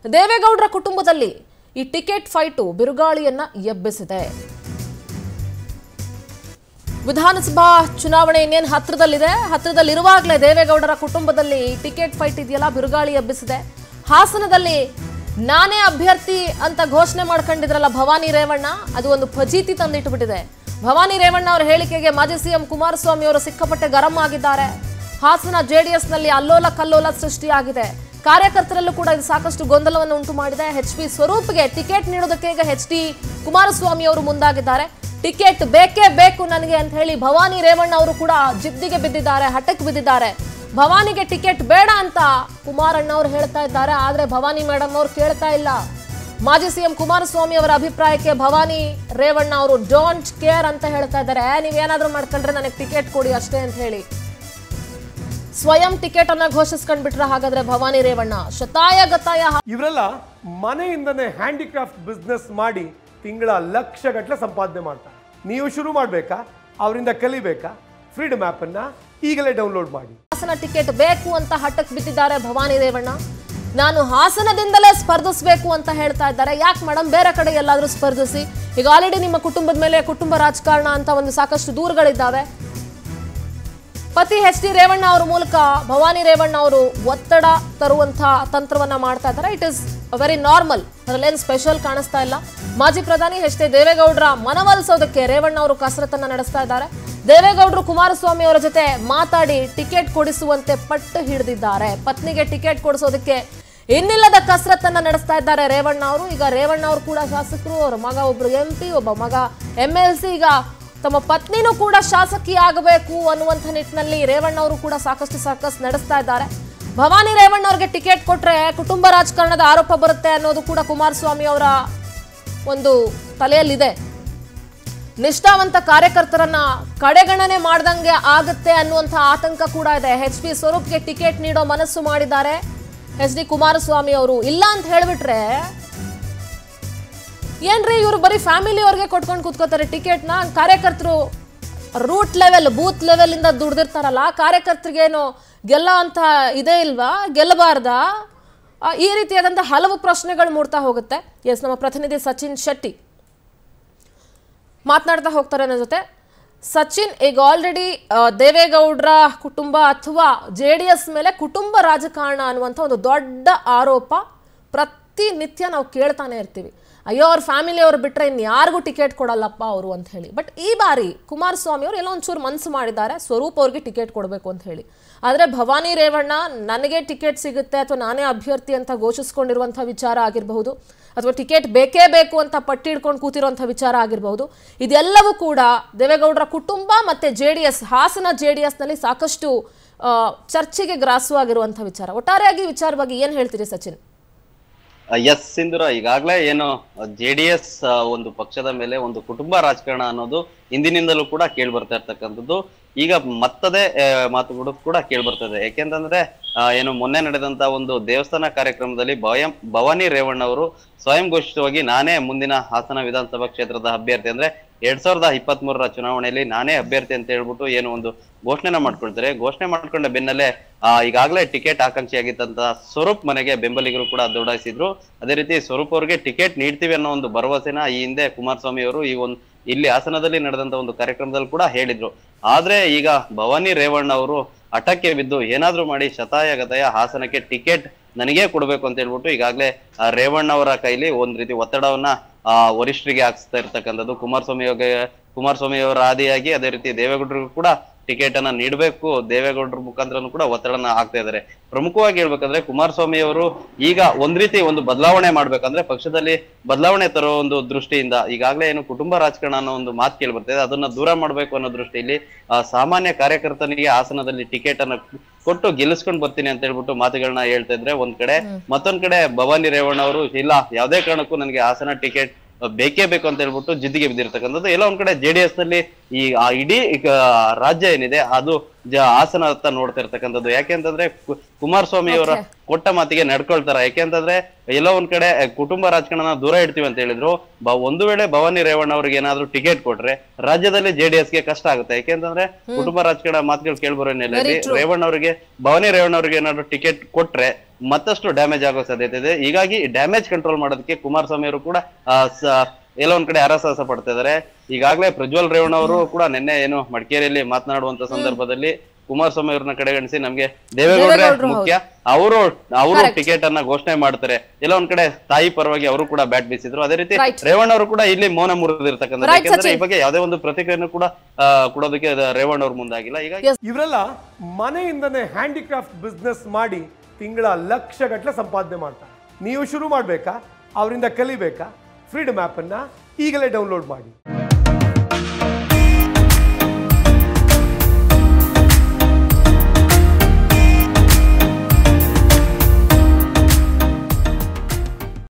ದೇವೇಗೌಡರ ಕುಟುಂಬದಲ್ಲಿ ಈ ಟಿಕೆಟ್ ಫೈಟು ಬಿರುಗಾಳಿಯನ್ನ ಎಬ್ಬಿಸಿದೆ ವಿಧಾನಸಭಾ ಚುನಾವಣೆ ಇನ್ನೇನು ಹತ್ರದಲ್ಲಿದೆ ಹತ್ರದಲ್ಲಿರುವಾಗಲೇ ದೇವೇಗೌಡರ ಕುಟುಂಬದಲ್ಲಿ ಈ ಟಿಕೆಟ್ ಫೈಟ್ ಇದೆಯಲ್ಲ ಬಿರುಗಾಳಿ ಎಬ್ಬಿಸಿದೆ ಹಾಸನದಲ್ಲಿ ನಾನೇ ಅಭ್ಯರ್ಥಿ ಅಂತ ಘೋಷಣೆ ಮಾಡ್ಕೊಂಡಿದ್ರಲ್ಲ ಭವಾನಿ ರೇವಣ್ಣ ಅದು ಒಂದು ಫಜೀತಿ ತಂದಿಟ್ಟುಬಿಟ್ಟಿದೆ ಭವಾನಿ ರೇವಣ್ಣ ಅವರ ಹೇಳಿಕೆಗೆ ಮಾಜಿ ಸಿಎಂ ಕುಮಾರಸ್ವಾಮಿ ಅವರು ಸಿಕ್ಕಾಪಟ್ಟೆ ಗರಂ ಆಗಿದ್ದಾರೆ ಹಾಸನ ಜೆಡಿಎಸ್ ನಲ್ಲಿ ಅಲ್ಲೋಲ ಕಲ್ಲೋಲ ಸೃಷ್ಟಿಯಾಗಿದೆ ಕಾರ್ಯಕರ್ತರಲ್ಲೂ ಕೂಡ ಇದು ಸಾಕಷ್ಟು ಗೊಂದಲವನ್ನು ಉಂಟು ಮಾಡಿದೆ ಎಚ್ ಪಿ ಸ್ವರೂಪ್ಗೆ ಟಿಕೆಟ್ ನೀಡೋದಕ್ಕೆ ಈಗ ಎಚ್ ಡಿ ಕುಮಾರಸ್ವಾಮಿ ಅವರು ಮುಂದಾಗಿದ್ದಾರೆ ಟಿಕೆಟ್ ಬೇಕೇ ಬೇಕು ನನಗೆ ಅಂತ ಹೇಳಿ ಭವಾನಿ ರೇವಣ್ಣ ಅವರು ಕೂಡ ಜಿದ್ದಿಗೆ ಬಿದ್ದಿದ್ದಾರೆ ಹಠಕ್ಕೆ ಬಿದ್ದಿದ್ದಾರೆ ಭವಾನಿಗೆ ಟಿಕೆಟ್ ಬೇಡ ಅಂತ ಕುಮಾರಣ್ಣ ಅವರು ಹೇಳ್ತಾ ಇದ್ದಾರೆ ಆದ್ರೆ ಭವಾನಿ ಮೇಡಮ್ ಅವರು ಕೇಳ್ತಾ ಇಲ್ಲ ಮಾಜಿ ಸಿಎಂ ಕುಮಾರಸ್ವಾಮಿ ಅವರ ಅಭಿಪ್ರಾಯಕ್ಕೆ ಭವಾನಿ ರೇವಣ್ಣ ಅವರು ಡೋಂಟ್ ಕೇರ್ ಅಂತ ಹೇಳ್ತಾ ಇದ್ದಾರೆ ನೀವೇನಾದ್ರೂ ಮಾಡ್ಕೊಂಡ್ರೆ ನನಗೆ ಟಿಕೆಟ್ ಕೊಡಿ ಅಷ್ಟೇ ಅಂತ ಹೇಳಿ ಸ್ವಯಂ ಟಿಕೆಟ್ ಅನ್ನ ಘೋಷಿಸ್ಕೊಂಡ್ಬಿಟ್ರೆ ಹಾಗಾದ್ರೆ ಭವಾನಿ ರೇವಣ್ಣ ಶತಾಯ ಗತಾಯ ಇವರೆಲ್ಲ ಮನೆಯಿಂದನೇ ಹ್ಯಾಂಡಿಕ್ರಾಫ್ಟ್ ಬಿಸ್ನೆಸ್ ಮಾಡಿ ತಿಂಗಳ ಲಕ್ಷ ಗಟ್ಟಲೆ ಸಂಪಾದನೆ ಮಾಡ್ತಾರೆ ನೀವು ಶುರು ಮಾಡಬೇಕಾ ಅವರಿಂದ ಕಲಿಬೇಕಾ ಫ್ರೀಡಮ್ ಆ್ಯಪನ್ನು ಈಗಲೇ ಡೌನ್ಲೋಡ್ ಮಾಡಿ ಹಾಸನ ಟಿಕೆಟ್ ಬೇಕು ಅಂತ ಹಠಕ್ಕೆ ಬಿದ್ದಿದ್ದಾರೆ ಭವಾನಿ ರೇವಣ್ಣ ನಾನು ಹಾಸನದಿಂದಲೇ ಸ್ಪರ್ಧಿಸಬೇಕು ಅಂತ ಹೇಳ್ತಾ ಇದ್ದಾರೆ ಯಾಕೆ ಮೇಡಮ್ ಬೇರೆ ಕಡೆ ಎಲ್ಲಾದ್ರೂ ಸ್ಪರ್ಧಿಸಿ ಈಗ ಆಲ್ರೆಡಿ ನಿಮ್ಮ ಕುಟುಂಬದ ಮೇಲೆ ಕುಟುಂಬ ರಾಜಕಾರಣ ಅಂತ ಒಂದು ಸಾಕಷ್ಟು ದೂರುಗಳಿದ್ದಾವೆ ಪತಿ ಎಚ್ ಡಿ ರೇವಣ್ಣ ಅವರ ಮೂಲಕ ಭವಾನಿ ರೇವಣ್ಣ ಅವರು ಒತ್ತಡ ತರುವಂತಹ ತಂತ್ರವನ್ನ ಮಾಡ್ತಾ ಇದ್ದಾರೆ ಇಟ್ ಇಸ್ ವೆರಿ ನಾರ್ಮಲ್ ಅದರಲ್ಲೇನು ಸ್ಪೆಷಲ್ ಕಾಣಿಸ್ತಾ ಇಲ್ಲ ಮಾಜಿ ಪ್ರಧಾನಿ ಎಚ್ ಡಿ ದೇವೇಗೌಡರ ಮನವೊಲಿಸೋದಕ್ಕೆ ರೇವಣ್ಣ ಅವರು ಕಸರತ್ತನ್ನ ನಡೆಸ್ತಾ ಇದ್ದಾರೆ ದೇವೇಗೌಡರು ಕುಮಾರಸ್ವಾಮಿ ಅವರ ಜೊತೆ ಮಾತಾಡಿ ಟಿಕೆಟ್ ಕೊಡಿಸುವಂತೆ ಪಟ್ಟು ಹಿಡಿದಿದ್ದಾರೆ ಪತ್ನಿಗೆ ಟಿಕೆಟ್ ಕೊಡಿಸೋದಕ್ಕೆ ಇನ್ನಿಲ್ಲದ ಕಸರತ್ತನ್ನ ನಡೆಸ್ತಾ ಇದ್ದಾರೆ ರೇವಣ್ಣ ಅವರು ಈಗ ರೇವಣ್ಣ ಅವರು ಕೂಡ ಶಾಸಕರು ಅವರ ಮಗ ಒಬ್ರು ಎಂ ಪಿ ಒಬ್ಬ ಮಗ ಎಂ ಎಲ್ ಸಿ ಈಗ ತಮ್ಮ ಪತ್ನಿನೂ ಕೂಡ ಶಾಸಕಿ ಆಗಬೇಕು ಅನ್ನುವಂಥ ನಿಟ್ಟಿನಲ್ಲಿ ರೇವಣ್ಣ ಅವರು ಕೂಡ ಸಾಕಷ್ಟು ಸರ್ಕಸ್ ನಡೆಸ್ತಾ ಇದ್ದಾರೆ ಭವಾನಿ ರೇವಣ್ಣ ಅವ್ರಿಗೆ ಟಿಕೆಟ್ ಕೊಟ್ರೆ ಕುಟುಂಬ ರಾಜಕಾರಣದ ಆರೋಪ ಬರುತ್ತೆ ಅನ್ನೋದು ಕೂಡ ಕುಮಾರಸ್ವಾಮಿ ಅವರ ಒಂದು ತಲೆಯಲ್ಲಿದೆ ನಿಷ್ಠಾವಂತ ಕಾರ್ಯಕರ್ತರನ್ನ ಕಡೆಗಣನೆ ಮಾಡ್ದಂಗೆ ಆಗುತ್ತೆ ಅನ್ನುವಂಥ ಆತಂಕ ಕೂಡ ಇದೆ ಎಚ್ ಪಿ ಸ್ವರೂಪ್ಗೆ ಟಿಕೆಟ್ ನೀಡೋ ಮನಸ್ಸು ಮಾಡಿದ್ದಾರೆ ಎಚ್ ಡಿ ಕುಮಾರಸ್ವಾಮಿ ಅವರು ಇಲ್ಲ ಅಂತ ಹೇಳ್ಬಿಟ್ರೆ ಏನ್ರಿ ಇವರು ಬರೀ ಫ್ಯಾಮಿಲಿ ಅವ್ರಿಗೆ ಕೊಟ್ಕೊಂಡು ಕೂತ್ಕೋತಾರೆ ಟಿಕೆಟ್ನ ಕಾರ್ಯಕರ್ತರು ರೂಟ್ ಲೆವೆಲ್ ಬೂತ್ ಲೆವೆಲ್ ಇಂದ ದುಡ್ದಿರ್ತಾರಲ್ಲ ಕಾರ್ಯಕರ್ತರಿಗೇನು ಗೆಲ್ಲೋ ಅಂತ ಇದೇ ಇಲ್ವಾ ಗೆಲ್ಲಬಾರ್ದಾ ಆ, ಈ ರೀತಿಯಾದಂಥ ಹಲವು ಪ್ರಶ್ನೆಗಳು ಮೂಡ್ತಾ ಹೋಗುತ್ತೆ ಎಸ್ ನಮ್ಮ ಪ್ರತಿನಿಧಿ ಸಚಿನ್ ಶೆಟ್ಟಿ ಮಾತನಾಡ್ತಾ ಹೋಗ್ತಾರೆ ನನ್ನ ಜೊತೆ ಸಚಿನ್ ಈಗ ಆಲ್ರೆಡಿ ದೇವೇಗೌಡರ ಕುಟುಂಬ ಅಥವಾ ಜೆ ಡಿ ಎಸ್ ಮೇಲೆ ಕುಟುಂಬ ರಾಜಕಾರಣ ಅನ್ನುವಂಥ ಒಂದು ದೊಡ್ಡ ಆರೋಪ ಪ್ರತಿನಿತ್ಯ ನಾವು ಕೇಳ್ತಾನೆ ಇರ್ತೀವಿ ಅಯ್ಯೋ ಅವ್ರ ಫ್ಯಾಮಿಲಿ ಅವ್ರು ಬಿಟ್ಟರೆ ಇನ್ಯಾರಿಗೂ ಟಿಕೆಟ್ ಕೊಡಲ್ಲಪ್ಪ ಅವರು ಅಂತ ಹೇಳಿ ಬಟ್ ಈ ಬಾರಿ ಕುಮಾರಸ್ವಾಮಿ ಅವರು ಎಲ್ಲೋ ಒಂಚೂರು ಮನಸ್ಸು ಮಾಡಿದ್ದಾರೆ ಸ್ವರೂಪ್ ಅವ್ರಿಗೆ ಟಿಕೆಟ್ ಕೊಡಬೇಕು ಅಂತ ಹೇಳಿ ಆದರೆ ಭವಾನಿ ರೇವಣ್ಣ ನನಗೆ ಟಿಕೆಟ್ ಸಿಗುತ್ತೆ ಅಥವಾ ನಾನೇ ಅಭ್ಯರ್ಥಿ ಅಂತ ಘೋಷಿಸ್ಕೊಂಡಿರುವಂಥ ವಿಚಾರ ಆಗಿರಬಹುದು ಅಥವಾ ಟಿಕೆಟ್ ಬೇಕೇ ಬೇಕು ಅಂತ ಪಟ್ಟಿ ಹಿಡ್ಕೊಂಡು ಕೂತಿರುವಂಥ ವಿಚಾರ ಆಗಿರಬಹುದು ಇದೆಲ್ಲವೂ ಕೂಡ ದೇವೇಗೌಡರ ಕುಟುಂಬ ಮತ್ತೆ J D S Hassan J D ಎಸ್ನಲ್ಲಿ ಸಾಕಷ್ಟು ಆ, ಚರ್ಚೆಗೆ ಗ್ರಾಸವಾಗಿರುವಂಥ ವಿಚಾರ ಒಟ್ಟಾರೆಯಾಗಿ ಈ ವಿಚಾರವಾಗಿ ಏನು ಹೇಳ್ತೀರಿ ಸಚಿನ್ ಎಸ್ ಸಿಂಧುರ ಈಗಾಗಲೇ ಏನು ಜೆ ಡಿ ಎಸ್ ಒಂದು ಪಕ್ಷದ ಮೇಲೆ ಒಂದು ಕುಟುಂಬ ರಾಜಕಾರಣ ಅನ್ನೋದು ಹಿಂದಿನಿಂದಲೂ ಕೂಡ ಕೇಳಿ ಬರ್ತಾ ಇರ್ತಕ್ಕಂಥದ್ದು ಈಗ ಮತ್ತದೇ ಆ, ಮಾತುಗಳು ಕೂಡ ಕೇಳಿ ಬರ್ತದೆ ಯಾಕೆಂತಂದ್ರೆ ಆ, ಏನು ಮೊನ್ನೆ ನಡೆದಂತ ಒಂದು ದೇವಸ್ಥಾನ ಕಾರ್ಯಕ್ರಮದಲ್ಲಿ ಭಯಂ ಭವಾನಿ ರೇವಣ್ಣ ಅವರು ಸ್ವಯಂ ಘೋಷಿತವಾಗಿ ನಾನೇ ಮುಂದಿನ ಹಾಸನ ವಿಧಾನಸಭಾ ಕ್ಷೇತ್ರದ ಅಭ್ಯರ್ಥಿ ಅಂದ್ರೆ ಎರಡ್ ಸಾವಿರದ ಇಪ್ಪತ್ತ್ ಮೂರರ ಚುನಾವಣೆಯಲ್ಲಿ ನಾನೇ ಅಭ್ಯರ್ಥಿ ಅಂತ ಹೇಳ್ಬಿಟ್ಟು ಏನು ಒಂದು ಘೋಷಣೆನ ಮಾಡ್ಕೊಳ್ತಾರೆ ಘೋಷಣೆ ಮಾಡ್ಕೊಂಡ ಬೆನ್ನಲ್ಲೇ ಆ ಈಗಾಗಲೇ ಟಿಕೆಟ್ ಆಕಾಂಕ್ಷಿಯಾಗಿದ್ದಂತ ಸ್ವರೂಪ್ ಮನೆಗೆ ಬೆಂಬಲಿಗರು ಕೂಡ ದೌಡಾಯಿಸಿದ್ರು ಅದೇ ರೀತಿ ಸ್ವರೂಪ್ ಅವರಿಗೆ ಟಿಕೆಟ್ ನೀಡ್ತೀವಿ ಅನ್ನೋ ಒಂದು ಭರವಸೆನ ಈ ಹಿಂದೆ ಕುಮಾರಸ್ವಾಮಿ ಅವರು ಈ ಒಂದು ಇಲ್ಲಿ ಹಾಸನದಲ್ಲಿ ನಡೆದಂತ ಒಂದು ಕಾರ್ಯಕ್ರಮದಲ್ಲಿ ಕೂಡ ಹೇಳಿದ್ರು ಆದ್ರೆ ಈಗ ಭವಾನಿ ರೇವಣ್ಣ ಅವರು ಹಠಕ್ಕೆ ಬಿದ್ದು ಏನಾದ್ರೂ ಮಾಡಿ ಶತಾಯ ಗತಾಯ ಹಾಸನಕ್ಕೆ ಟಿಕೆಟ್ ನನಗೇ ಕೊಡ್ಬೇಕು ಅಂತ ಹೇಳ್ಬಿಟ್ಟು ಈಗಾಗಲೇ ಆ, ರೇವಣ್ಣ ಅವರ ಕೈಲಿ ಒಂದ್ ರೀತಿ ಒತ್ತಡವನ್ನ ಆ ವರಿಷ್ಠರಿಗೆ ಹಾಕ್ಸ್ತಾ ಇರ್ತಕ್ಕಂಥದ್ದು ಕುಮಾರಸ್ವಾಮಿ ಅವರಿಗೆ ಕುಮಾರಸ್ವಾಮಿ ಅವರ ಆದಿಯಾಗಿ ಅದೇ ರೀತಿ ದೇವೇಗೌಡರಿಗೂ ಕೂಡ ಟಿಕೆಟ್ ಅನ್ನ ನೀಡಬೇಕು ದೇವೇಗೌಡರ ಮುಖಾಂತರನು ಕೂಡ ಒತ್ತಡನ ಹಾಕ್ತಾ ಇದ್ದಾರೆ ಪ್ರಮುಖವಾಗಿ ಹೇಳ್ಬೇಕಂದ್ರೆ ಕುಮಾರಸ್ವಾಮಿ ಅವರು ಈಗ ಒಂದ್ ರೀತಿ ಒಂದು ಬದಲಾವಣೆ ಮಾಡ್ಬೇಕಂದ್ರೆ ಪಕ್ಷದಲ್ಲಿ ಬದಲಾವಣೆ ತರೋ ಒಂದು ದೃಷ್ಟಿಯಿಂದ ಈಗಾಗಲೇ ಏನು ಕುಟುಂಬ ರಾಜಕಾರಣ ಅನ್ನೋ ಒಂದು ಮಾತು ಕೇಳಿ ಬರ್ತಿದೆ ಅದನ್ನ ದೂರ ಮಾಡ್ಬೇಕು ಅನ್ನೋ ದೃಷ್ಟಿಯಲ್ಲಿ ಆ, ಸಾಮಾನ್ಯ ಕಾರ್ಯಕರ್ತನಿಗೆ ಹಾಸನದಲ್ಲಿ ಟಿಕೆಟ್ ಅನ್ನ ಕೊಟ್ಟು ಗೆಲ್ಲಿಸ್ಕೊಂಡ್ ಬರ್ತೀನಿ ಅಂತ ಹೇಳ್ಬಿಟ್ಟು ಮಾತುಗಳನ್ನ ಹೇಳ್ತಾ ಇದ್ರೆ ಒಂದ್ ಕಡೆ ಮತ್ತೊಂದ್ ಕಡೆ ಭವಾನಿ ರೇವಣ್ಣ ಅವರು ಇಲ್ಲ ಯಾವ್ದೇ ಕಾರಣಕ್ಕೂ ನನಗೆ ಹಾಸನ ಟಿಕೆಟ್ ಬೇಕೇ ಬೇಕು ಅಂತ ಹೇಳ್ಬಿಟ್ಟು ಜಿದ್ದಿಗೆ ಬಿದ್ದಿರ್ತಕ್ಕಂಥದ್ದು ಎಲ್ಲ ಒಂದ್ ಕಡೆ ಜೆಡಿಎಸ್ ನಲ್ಲಿ ಈ ಆ ಇಡೀ ಈಗ ರಾಜ್ಯ ಏನಿದೆ ಅದು ಜ- ಹಾಸನ ಹತ್ತ ನೋಡ್ತಾ ಇರ್ತಕ್ಕಂಥದ್ದು ಯಾಕೆಂತಂದ್ರೆ ಕು- ಕುಮಾರಸ್ವಾಮಿ ಅವರ ಕೊಟ್ಟ ಮಾತಿಗೆ ನಡ್ಕೊಳ್ತಾರ ಯಾಕೆಂತಂದ್ರೆ ಎಲ್ಲೋ ಒಂದ್ ಕಡೆ ಅಹ್, ಕುಟುಂಬ ರಾಜಕಾರಣ ದೂರ ಇಡ್ತೀವಿ ಅಂತ ಹೇಳಿದ್ರು ಬ- ಒಂದು ವೇಳೆ ಭವಾನಿ ರೇವಣ್ಣ ಅವ್ರಿಗೆ ಏನಾದ್ರು ಟಿಕೆಟ್ ಕೊಟ್ರೆ ರಾಜ್ಯದಲ್ಲಿ ಜೆಡಿಎಸ್ ಗೆ ಕಷ್ಟ ಆಗುತ್ತೆ ಯಾಕೆಂತಂದ್ರೆ ಕುಟುಂಬ ರಾಜಕಾರಣ ಮಾತುಗಳು ಕೇಳ್ಬರೋ ಹಿನ್ನೆಲೆಯಲ್ಲಿ ರೇವಣ್ಣ ಅವರಿಗೆ ಭವಾನಿ ರೇವಣ್ಣ ಅವರಿಗೆ ಏನಾದ್ರು ಟಿಕೆಟ್ ಕೊಟ್ರೆ ಮತ್ತಷ್ಟು ಡ್ಯಾಮೇಜ್ ಆಗೋ ಸಾಧ್ಯತೆ ಇದೆ ಹೀಗಾಗಿ ಡ್ಯಾಮೇಜ್ ಕಂಟ್ರೋಲ್ ಮಾಡೋದಕ್ಕೆ ಕುಮಾರಸ್ವಾಮಿ ಅವರು ಕೂಡ ಆ, ಸ- ಎಲ್ಲೋ ಒಂದ್ ಕಡೆ ಹರಸಾಹಸ ಪಡ್ತಾ ಇದಾರೆ ಈಗಾಗಲೇ ಪ್ರಜ್ವಲ್ ರೇವಣ್ಣ ಅವರು ಕೂಡ ನಿನ್ನೆ ಏನು ಮಡಿಕೇರಿಯಲ್ಲಿ ಮಾತನಾಡುವಂತ ಸಂದರ್ಭದಲ್ಲಿ ಕುಮಾರಸ್ವಾಮಿ ಅವ್ರನ್ನ ಕಡೆಗಣಿಸಿ ನಮ್ಗೆ ದೇವೇಗೌಡ್ರೆ ದೇವೇಗೌಡ್ರು ಮುಖ್ಯ ಅವರು ಅವರು Correct. ಟಿಕೆಟ್ ಅನ್ನ ಘೋಷಣೆ ಮಾಡ್ತಾರೆ ಎಲ್ಲ ಒಂದ್ ಕಡೆ ತಾಯಿ ಪರವಾಗಿ ಅವರು ಕೂಡ ಬ್ಯಾಟ್ ಬೀಸಿದ್ರು ಅದೇ ರೀತಿ Right. ರೇವಣ್ಣ ಅವರು ಕೂಡ ಇಲ್ಲಿ ಮೌನ ಮುರಿದಿರ್ತಕ್ಕಂಥ Right, ಯಾಕಂದ್ರೆ ಈ ಸಚಿನ್. ಬಗ್ಗೆ ಯಾವುದೇ ಒಂದು ಪ್ರತಿಕ್ರಿಯೆಯನ್ನು ಕೂಡ ಆ, ಕೊಡೋದಕ್ಕೆ ಅದು ರೇವಣ್ಣ ಅವ್ರು ಮುಂದಾಗಿಲ್ಲ ಹೀಗಾಗಿ ಇವರೆಲ್ಲ ಮನೆಯಿಂದನೇ ಹ್ಯಾಂಡಿಕ್ರಾಫ್ಟ್ ಬಿಸ್ನೆಸ್ ಮಾಡಿ ತಿಂಗಳ ಲಕ್ಷಗಟ್ಟಲೆ ಸಂಪಾದನೆ ಮಾಡ್ತಾರೆ ನೀವು ಶುರು ಮಾಡಬೇಕಾ ಅವರಿಂದ ಕಲಿಬೇಕಾ ಫ್ರೀಡಮ್ ಆ್ಯಪನ್ನು ಈಗಲೇ ಡೌನ್ಲೋಡ್ ಮಾಡಿ